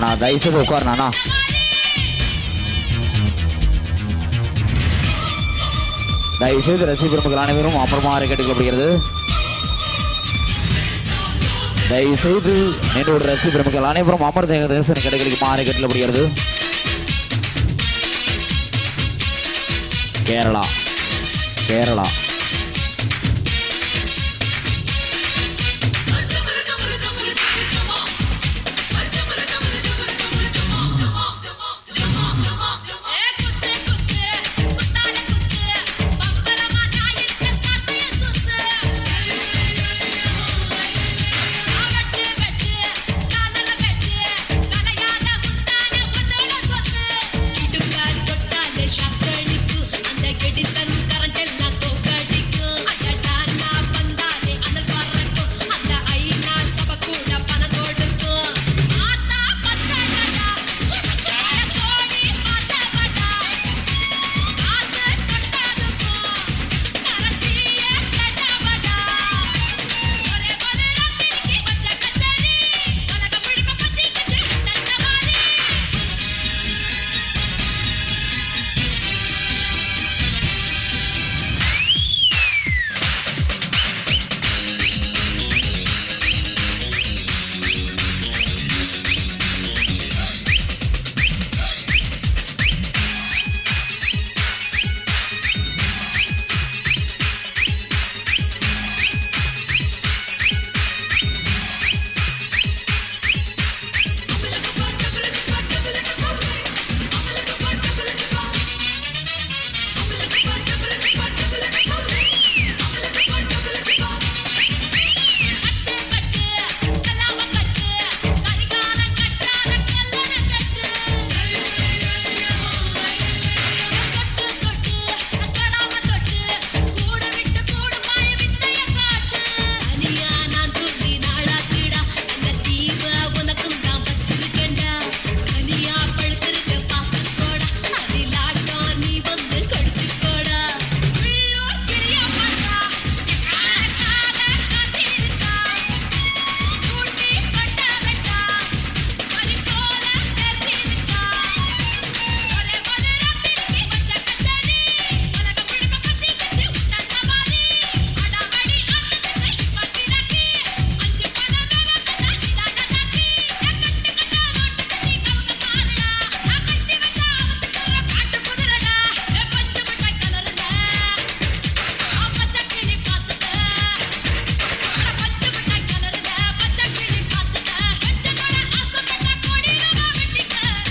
அண்ணா தயவுசெய்து உட்காருண்ணா தயவுசெய்து ரசிக பெருமக்கள் அனைவரும் அப்புறமாக கேட்டுக்கொள்ளப்படுகிறது தயவுசெய்து என்னோட ரசிக பெருமக்கள் அனைவரும் அமர்ந்த தரிசன கடைகளுக்கு மாறி கேட்டுக்கொள்ளப்படுகிறது கேரளா கேரளா குத்து குத்து குத்தால குத்து பம்பரமா நாயிட்டு சட்டைய சுத்து அவட்டு வெட்டு காலல வெட்டு கலையாத முத்தான உன்னோட சொத்து இடுங்க தொட்டாலே ஷாக்கடிக்கு அந்த கெடிசன் கரண்ட் எல்லாம் கோக்கடிக்கும் அடடா நான் வந்தாலே அனல் பறக்கும் அந்த ஐநா சபை கூட பணம் கொடுக்கும் ஆத்தா பச்சைடா பச்சை கோடி மாத்தவடா காத்து தொட்டதுக்கும் கரசியே கேட்டவடா ஒரே ஒரு ராத்திரிக்கு வச்ச கச்சேரி உலக முழுக்க பத்தி கச்சி தந்த மாதிரி கட்டு கட்டு கலாவ கட்டு கரிகால கட்டாத கல்லன கட்டு தொட்டு தொட்டு கடாம தொட்டு கூட விட்டு கூடு மாய வித்தைய காட்டு தனியா நான் துள்ளி நாளாத்திடா அந்த தீவ உனக்கும் தான் வச்சிருக்கேன்டா தனியா பழுத்திருக்க பார்த்துக்கோடா அதில் ஆட்டம் நீ வந்து கடிச்சுக்கோடா உள்ளூர் கிளிய மாட்டா சிக்காரக்காக காத்திருக்கா கூட்டி கொட்ட வெட்டா பறி போல தெரிஞ்சிருக்கா ஒரே ஒரு ராத்திரிக்கு வச்ச கச்சேரி உலக முழுக்க பத்தி கச்சி விட்ட சவாரி அடாவடி ஆட்டத்துக்கு இப்ப விலக்கி அஞ்சு பண வேலை கட்டாடி தாண்டாக்கி கட்டு கட்டா நோட்டு கட்டி கவங்க பாருடா நான் கட்டி வச்ச அவத்துக்கு காட்டு குதிரடா ஏ பச்சை மிட்டாய் கலர்ல பச்சை கிளி பார்த்துக்க பச்சை மிட்டாய் கலர்ல பச்சை கிளி பார்த்துக்க கொஞ்சம் கூட ஆசைப்பட்ட கோடி ரூபா வெட்டிக்க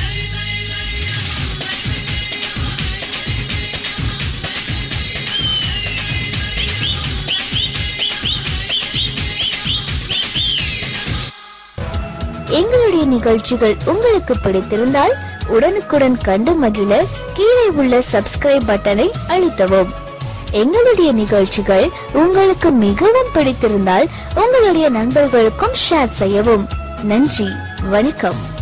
எங்களுடைய நிகழ்ச்சிகள் உங்களுக்கு பிடித்திருந்தால் உடனுக்குடன் கண்டு மகிழ கீழே உள்ள சப்ஸ்கிரைப் பட்டனை அழுத்தவும் எங்களுடைய நிகழ்ச்சிகள் உங்களுக்கு மிகவும் பிடித்திருந்தால் உங்களுடைய நண்பர்களுக்கும் ஷேர் செய்யவும் நன்றி வணக்கம்